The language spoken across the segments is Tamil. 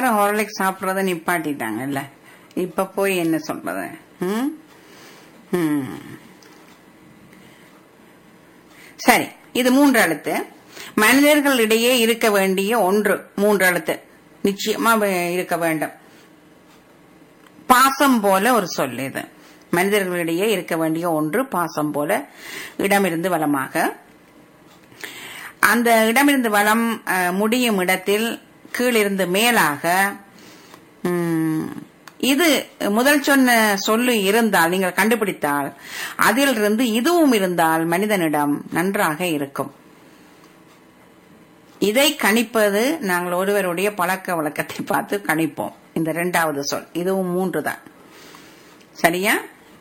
எல்லாரும் ஹார்லிக்ஸ் சாப்பிடுறத நிப்பாட்டிட்டாங்கல்ல இப்ப போய் என்ன சொல்றது ம்? ம். சரி இது மூன்று எழுத்து மனிதர்களிடையே இருக்க வேண்டிய ஒன்று மூன்று எழுத்து நிச்சயமா வே- இருக்க வேண்டும் பாசம் போல ஒரு சொல் இது மனிதர்களிடையே இருக்க வேண்டிய ஒன்று பாசம் போல இடமிருந்து வலமாக அந்த இடமிருந்து வலம் அஹ், முடியும் இடத்தில் கீழிருந்து மேலாக ம், இது முதல் சொன்ன சொல்லு இருந்தால் நீங்கள் கண்டுபிடித்தால் அதிலிருந்து இதுவும் இருந்தால் மனிதனிடம் நன்றாக இருக்கும் இதை கணிப்பது நாங்கள் ஒருவருடைய பழக்க வழக்கத்தை பார்த்து கணிப்போம் இந்த இரண்டாவது சொல் இதுவும் மூன்று தான் சரியா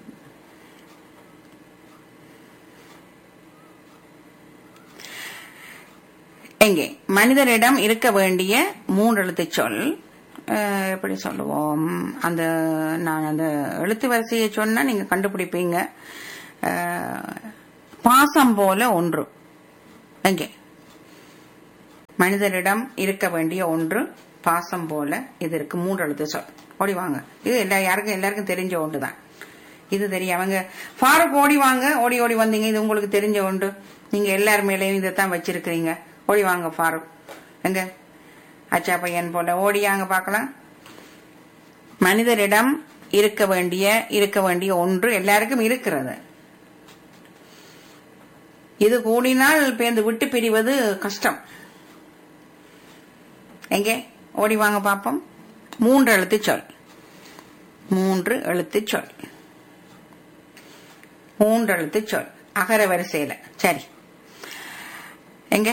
எங்கே மனிதரிடம் இருக்க வேண்டிய மூன்று எழுத்து சொல் அஹ், எப்படி சொல்லுவோம் அந்த நான் அந்த எழுத்து வரிசையை சொன்னா நீங்க கண்டுபிடிப்பீங்க அஹ், பாசம் போல ஒன்று எங்கே மனிதரிடம் இருக்க வேண்டிய ஒன்று பாசம் போல இது இருக்கு மூன்று எழுத்து சொல் ஓடி வாங்க இது எல்லா யாருக்கும் எல்லாருக்கும் தெரிஞ்ச ஒன்று தான் இது தெரியும் அவங்க ஃபாரூக் ஓடி வாங்க ஓடி ஓடி வந்தீங்க இது உங்களுக்கு தெரிஞ்ச ஒன்று நீங்க எல்லார் மேலேயும் இதை தான் வச்சிருக்கிறீங்க ஓடி வாங்க ஃபாரூக் எங்க அச்சா பையன் போல ஓடியாங்க பார்க்கலாம் மனிதரிடம் இருக்க வேண்டிய இருக்க வேண்டிய ஒன்று எல்லாருக்கும் இருக்கிறது இது கூடினால் பேந்து விட்டு பிரிவது கஷ்டம் எங்கே ஓடி வாங்க பாப்போம் மூன்று எழுத்து சொல் மூன்று எழுத்து சொல் மூன்று எழுத்து சொல் அகர வரிசையில சரி எங்க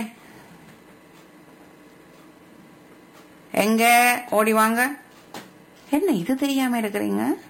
எங்க ஓடி வாங்க என்ன இது தெரியாம இருக்கிறீங்க